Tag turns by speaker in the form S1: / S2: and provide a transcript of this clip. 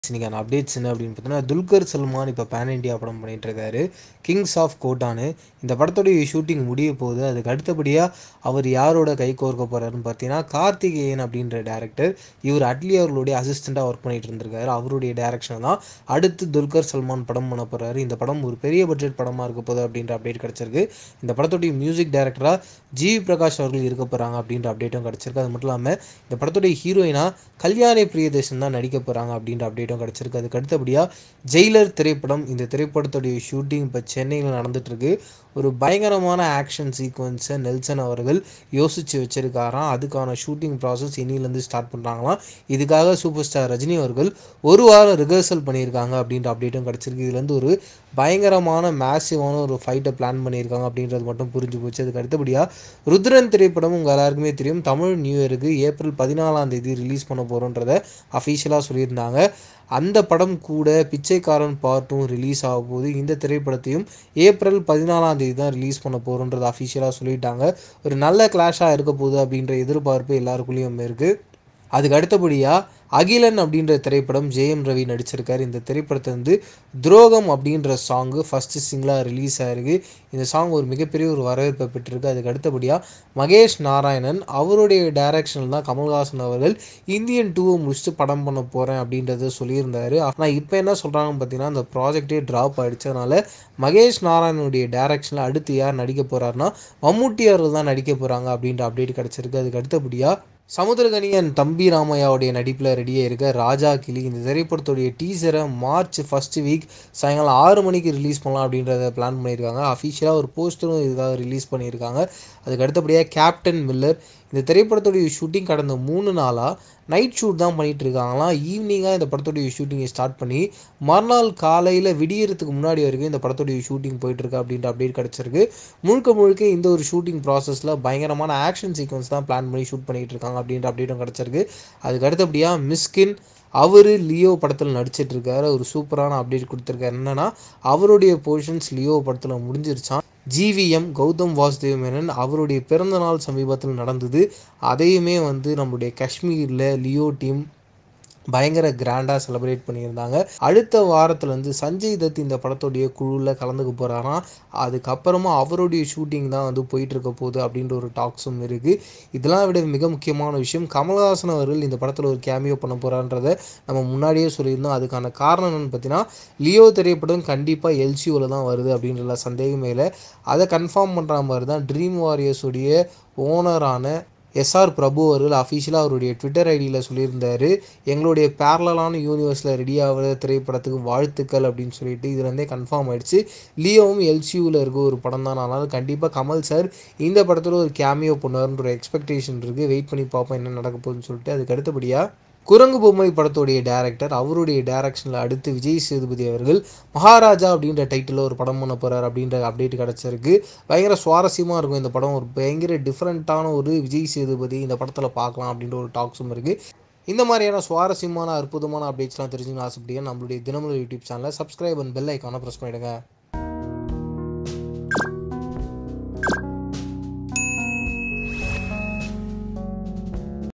S1: இன்னைக்கான அப்டேட்ஸ் என்ன அப்படின்னு பார்த்தீங்கன்னா துல்கர் சல்மான் இப்போ பேன் இண்டியா படம் பண்ணிட்டு இருக்காரு கிங்ஸ் ஆஃப் கோட்டானு இந்த படத்துடைய ஷூட்டிங் முடிய போகுது அதுக்கு அடுத்தபடியாக அவர் யாரோட கை கோர்க்க போகிறாருன்னு பார்த்தீங்கன்னா கார்த்திகேயன் அப்படின்ற டேரக்டர் இவர் அட்லி அவர்களுடைய அசிஸ்டண்ட்டாக ஒர்க் பண்ணிட்டு இருந்திருக்காரு அவருடைய டேரக்ஷன் தான் அடுத்து துல்கர் சல்மான் படம் பண்ண போகிறாரு இந்த படம் ஒரு பெரிய பட்ஜெட் படமாக இருக்க போகுது அப்படின்ற அப்டேட் கிடச்சிருக்கு இந்த படத்துடைய மியூசிக் டைரக்டராக ஜிவி பிரகாஷ் அவர்கள் இருக்க போகிறாங்க அப்படின்ற அப்டேட்டும் கிடச்சிருக்கு அது மட்டும் இல்லாமல் இந்த படத்துடைய ஹீரோயினாக கல்யாணி பிரியதர்ஷன் தான் நடிக்க போகிறாங்க அப்படின்ற அப்டேட்டும் கிடச்சிருக்கு அதுக்கு அடுத்தபடியாக ஜெயிலர் திரைப்படம் இந்த திரைப்படத்துடைய ஷூட்டிங் இப்போ சென்னையில் நடந்துட்டுருக்கு ஒரு பயங்கரமான ஆக்ஷன் சீக்வன்ஸை நெல்சன் அவர்கள் யோசித்து வச்சிருக்காராம் அதுக்கான ஷூட்டிங் ப்ராசஸ் இன்னிலேருந்து ஸ்டார்ட் பண்ணுறாங்களாம் இதுக்காக சூப்பர் ஸ்டார் ரஜினி அவர்கள் ஒரு வாரம் ரிஹர்சல் பண்ணியிருக்காங்க அப்படின்ற அப்டேட்டும் கிடச்சிருக்கு இதுலேருந்து ஒரு பயங்கரமான மேசிவான ஒரு ஃபைட்டை பிளான் பண்ணியிருக்காங்க அப்படின்றது மட்டும் புரிஞ்சு போச்சு அதுக்கு அடுத்தபடியாக ருத்ரன் திரைப்படம் உங்கள் எல்லாருக்குமே தெரியும் தமிழ் நியூ இயருக்கு ஏப்ரல் பதினாலாம் தேதி ரிலீஸ் பண்ண போகிறோன்றத அஃபீஷியலாக சொல்லியிருந்தாங்க அந்த படம் கூட பிச்சைக்காரன் பார்ட்டும் ரிலீஸ் ஆக போகுது இந்த திரைப்படத்தையும் ஏப்ரல் பதினாலாம் தேதி தான் ரிலீஸ் பண்ண போகிறோன்றது அஃபிஷியலாக சொல்லிட்டாங்க ஒரு நல்ல கிளாஷாக இருக்க போகுது அப்படின்ற எதிர்பார்ப்பு எல்லாருக்குள்ளேயும் இருக்குது அதுக்கு அடுத்தபடியாக அகிலன் அப்படின்ற திரைப்படம் ஜெயம் ரவி நடிச்சிருக்காரு இந்த திரைப்படத்தை வந்து துரோகம் அப்படின்ற சாங்கு ஃபஸ்ட்டு சிங்கிளாக ரிலீஸ் ஆயிருக்கு இந்த சாங் ஒரு மிகப்பெரிய ஒரு வரவேற்பை பெற்றிருக்கு அதுக்கு அடுத்தபடியாக மகேஷ் நாராயணன் அவருடைய டைரக்ஷனில் தான் கமல்ஹாசன் அவர்கள் இந்தியன் டூவை முடிச்சுட்டு படம் பண்ண போகிறேன் அப்படின்றத சொல்லியிருந்தாரு ஆனால் இப்போ என்ன சொல்கிறாங்கன்னு பார்த்தீங்கன்னா அந்த ப்ராஜெக்டே ட்ராப் ஆகிடுச்சு அதனால் மகேஷ் நாராயணனுடைய டைரக்ஷனில் அடுத்து யார் நடிக்க போகிறாருன்னா மம்முட்டி அவர்கள் தான் நடிக்க போகிறாங்க அப்படின்ற அப்டேட் கிடச்சிருக்கு அதுக்கு அடுத்தபடியாக சமுத்திரகனியன் தம்பி ராமையாவுடைய நடிப்பில் ரெடியாக இருக்க ராஜா கிளி இந்த திரைப்படத்துடைய டீசரை மார்ச் ஃபஸ்ட்டு வீக் சாயங்காலம் ஆறு மணிக்கு ரிலீஸ் பண்ணலாம் அப்படின்றத பிளான் பண்ணியிருக்காங்க அஃபிஷியலாக ஒரு போஸ்டரும் இதுக்காக ரிலீஸ் பண்ணியிருக்காங்க அதுக்கு அடுத்தபடியாக கேப்டன் மில்லர் இந்த திரைப்படத்துடைய ஷூட்டிங் கடந்த மூணு நாளாக நைட் ஷூட் தான் பண்ணிகிட்டு இருக்காங்களாம் ஈவினிங்காக இந்த படத்துடைய ஷூட்டிங்கை ஸ்டார்ட் பண்ணி மறுநாள் காலையில் விடியறதுக்கு முன்னாடி வரைக்கும் இந்த படத்துடைய ஷூட்டிங் போயிட்டுருக்கு அப்படின்ற அப்டேட் கிடச்சிருக்கு முழுக்க முழுக்க இந்த ஒரு ஷூட்டிங் ப்ராசஸில் பயங்கரமான ஆக்ஷன் சீக்வன்ஸ் தான் பிளான் பண்ணி ஷூட் பண்ணிகிட்டு இருக்காங்க அப்படின்ற அப்டேட்டும் கிடச்சிருக்கு அதுக்கு அடுத்தபடியாக மிஸ்கின் அவர் லியோ படத்தில் நடிச்சிட்டு இருக்காரு ஒரு சூப்பரான அப்டேட் கொடுத்துருக்காரு என்னன்னா அவருடைய போர்ஷன்ஸ் லியோ படத்தில் முடிஞ்சிருச்சான் ஜிவிஎம் கௌதம் வாசுதேவ் மேனன் அவருடைய பிறந்தநாள் சமீபத்தில் நடந்தது அதையுமே வந்து நம்மளுடைய காஷ்மீரில் லியோ டீம் பயங்கர கிராண்டாக செலிப்ரேட் பண்ணியிருந்தாங்க அடுத்த வாரத்தில் வந்து சஞ்சய் தத் இந்த படத்துடைய குழுவில் கலந்துக்க போகிறாராம் அதுக்கப்புறமா அவருடைய ஷூட்டிங் தான் வந்து போயிட்டு இருக்க போகுது அப்படின்ற ஒரு டாக்ஸும் இருக்குது இதெல்லாம் விட மிக முக்கியமான விஷயம் கமல்ஹாசன் அவர்கள் இந்த படத்தில் ஒரு கேமியோ பண்ண போகிறான்றத நம்ம முன்னாடியே சொல்லியிருந்தோம் அதுக்கான காரணம் என்னென்னு பார்த்தீங்கன்னா லியோ திரைப்படம் கண்டிப்பாக எல்சிஓவில் தான் வருது அப்படின்ற சந்தேகமே இல்லை அதை கன்ஃபார்ம் பண்ணுற மாதிரி தான் ட்ரீம் வாரியர்ஸுடைய ஓனரான எஸ்ஆர் பிரபு அவர்கள் அஃபிஷியலாக அவருடைய ட்விட்டர் ஐடியில் சொல்லியிருந்தார் எங்களுடைய பேரலான யூனிவர்ஸில் ரெடி ஆகிற திரைப்படத்துக்கு வாழ்த்துக்கள் அப்படின்னு சொல்லிட்டு இதுலேருந்தே கன்ஃபார்ம் ஆயிடுச்சு லியோவும் எல்சியூவில் இருக்க ஒரு படம் தான் அதனால் கண்டிப்பாக கமல் சார் இந்த படத்தில் ஒரு கேமியோ பண்ணுவார்ன்ற ஒரு எக்ஸ்பெக்டேஷன் இருக்குது வெயிட் பண்ணி பார்ப்போம் என்ன நடக்க போகுதுன்னு சொல்லிட்டு அதுக்கு அடுத்தபடியாக குரங்கு பொம்மை படத்துடைய டேரக்டர் அவருடைய டேரக்ஷனில் அடுத்து விஜய் சேதுபதி அவர்கள் மகாராஜா அப்படின்ற டைட்டிலில் ஒரு படம் பண்ண போகிறார் அப்படின்ற அப்டேட் கிடச்சிருக்கு பயங்கர சுவாரஸ்யமாக இருக்கும் இந்த படம் ஒரு பயங்கர டிஃப்ரெண்ட்டான ஒரு விஜய் சேதுபதி இந்த படத்தில் பார்க்கலாம் அப்படின்ற ஒரு டாக்ஸும் இருக்குது இந்த மாதிரியான சுவாரஸ்யமான அற்புதமான அப்டேட்ஸ்லாம் தெரிஞ்சுக்கணும் ஆசைப்படியா நம்மளுடைய தினமலர் யூடியூப் சேனலை சப்ஸ்கிரைப் அண்ட் பெல் ஐக்கானை ப்ரெஸ் பண்ணிவிடுங்க